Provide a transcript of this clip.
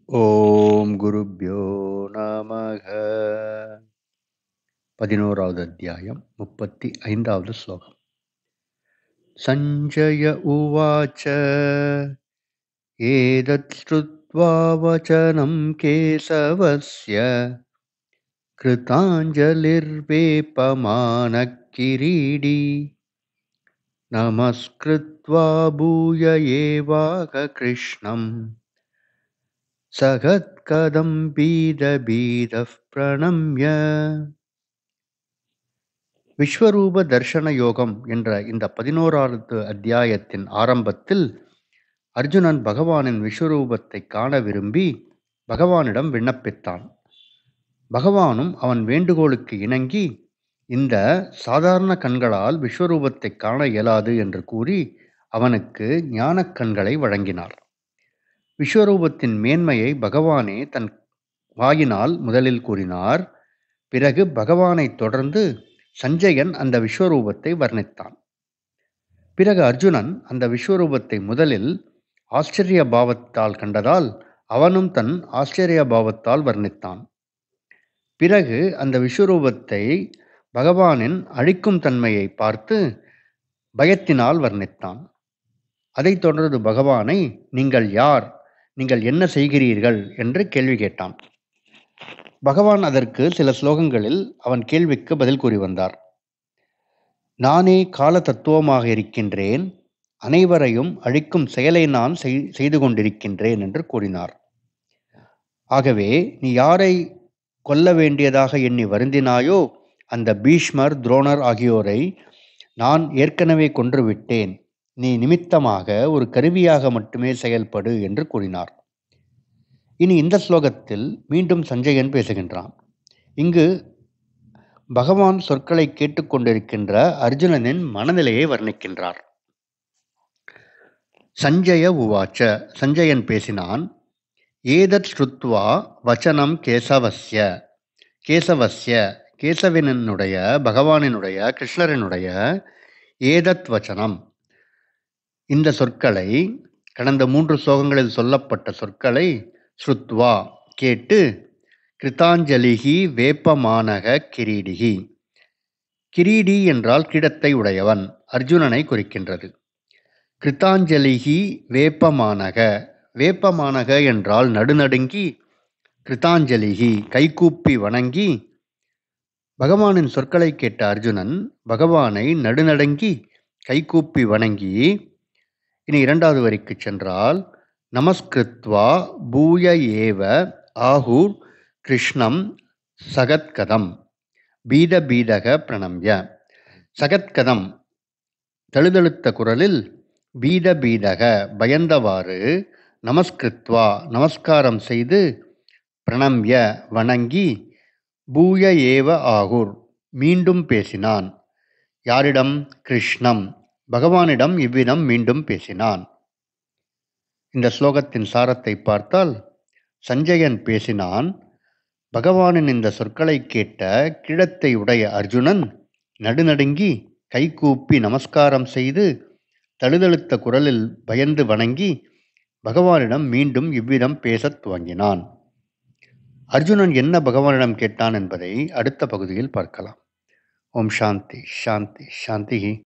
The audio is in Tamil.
ஓம் குருப்யோ நமக பதினோராவது அத்தியாயம் முப்பத்தி ஐந்தாவது ஸ்லோகம் சஞ்சய உவாச்ச ஏதத் ஸ்ருத்வா வச்சனம் கேசவஸ்ய கிருதாஞ்சலிர்வேபமானக் கிரீடி நமஸ்கிருத்வா பூய ஏவாக கிருஷ்ணம் சகத்கதம் பீத பீதः பிரணம்ய விஸ்வரூப தர்ஷன யோகம் என்ற இந்த பதினோராவது அத்தியாயத்தின் ஆரம்பத்தில் அர்ஜுனன் பகவானின் விஸ்வரூபத்தை காண விரும்பி பகவானிடம் விண்ணப்பித்தான் பகவானும் அவன் வேண்டுகோளுக்கு இணங்கி இந்த சாதாரண கண்களால் விஸ்வரூபத்தை காண இயலாது என்று கூறி அவனுக்கு ஞானக் கண்களை வழங்கினார் விஸ்வரூபத்தின் மேன்மையை பகவானே தன் வாயினால் முதலில் கூறினார் பிறகு பகவானை தொடர்ந்து சஞ்சயன் அந்த விஸ்வரூபத்தை வர்ணித்தான் பிறகு அர்ஜுனன் அந்த விஸ்வரூபத்தை முதலில் ஆச்சரிய பாவத்தால் கண்டதால் அவனும் தன் ஆச்சரிய பாவத்தால் வர்ணித்தான் பிறகு அந்த விஸ்வரூபத்தை பகவானின் அழிக்கும் தன்மையை பார்த்து பயத்தினால் வர்ணித்தான் அதைத் தொடர்ந்து பகவானை நீங்கள் யார் நீங்கள் என்ன செய்கிறீர்கள் என்று கேள்வி கேட்டான் பகவான் அதற்கு சில ஸ்லோகங்களில் அவன் கேள்விக்கு பதில் கூறி வந்தார் நானே கால தத்துவமாக இருக்கின்றேன் அனைவரையும் அழிக்கும் செயலை நான் செய்து கொண்டிருக்கின்றேன் என்று கூறினார் ஆகவே நீ யாரை கொல்ல வேண்டியதாக எண்ணி வருந்தினாயோ அந்த பீஷ்மர் துரோணர் ஆகியோரை நான் ஏற்கனவே கொன்றுவிட்டேன் நீ நிமித்தமாக ஒரு கருவியாக மட்டுமே செயல்படு என்று கூறினார் இனி இந்த ஸ்லோகத்தில் மீண்டும் சஞ்சயன் பேசுகின்றான் இங்கு பகவான் சொற்களை கேட்டுக்கொண்டிருக்கின்ற அர்ஜுனனின் மனநிலையை வர்ணிக்கின்றார் சஞ்சய உவாச்ச சஞ்சயன் பேசினான் ஏதத் ஸ்ருத்வா வச்சனம் கேசவஸ்ய கேசவஸ்ய கேசவனினுடைய பகவானினுடைய கிருஷ்ணரினுடைய ஏதத் வச்சனம் இந்த சொற்களை கடந்த மூன்று ஸ்லோகங்களில் சொல்லப்பட்ட சொற்களை ஸ்ருத்வா கேட்டு கிருத்தாஞ்சலிகி வேப்பமானக கிரீடிகி கிரீடி என்றால் கிடத்தை உடையவன் அர்ஜுனனை குறிக்கின்றது கிருத்தாஞ்சலிகி வேப்பமானக வேப்பமானக என்றால் நடுநடுங்கி கிருத்தாஞ்சலிகி கைகூப்பி வணங்கி பகவானின் சொற்களை கேட்ட அர்ஜுனன் பகவானை நடுநடுங்கி கைகூப்பி வணங்கி இனி இரண்டாவது வரிக்கு சென்றால் நமஸ்கிருத்வா பூய ஏவ ஆஹூர் கிருஷ்ணம் சகத்கதம் பீத பீதக பிரணம்ய சகத்கதம் தழுதழுத்த குரலில் பீத பீதக பயந்தவாறு நமஸ்கிருத்வா நமஸ்காரம் செய்து பிரணம்ய வணங்கி பூய ஏவ ஆகூர் மீண்டும் பேசினான் யாரிடம் கிருஷ்ணம் பகவானிடம் இவ்விதம் மீண்டும் பேசினான் இந்த ஸ்லோகத்தின் சாரத்தை பார்த்தால் சஞ்சயன் பேசினான் பகவானின் இந்த சொற்களை கேட்ட கிழத்தை உடைய அர்ஜுனன் நடுநடுங்கி கைகூப்பி நமஸ்காரம் செய்து தழுதழுத்த குரலில் பயந்து வணங்கி பகவானிடம் மீண்டும் இவ்விதம் பேசத் துவங்கினான் அர்ஜுனன் என்ன பகவானிடம் கேட்டான் என்பதை அடுத்த பகுதியில் பார்க்கலாம் ஓம் சாந்தி சாந்தி சாந்தி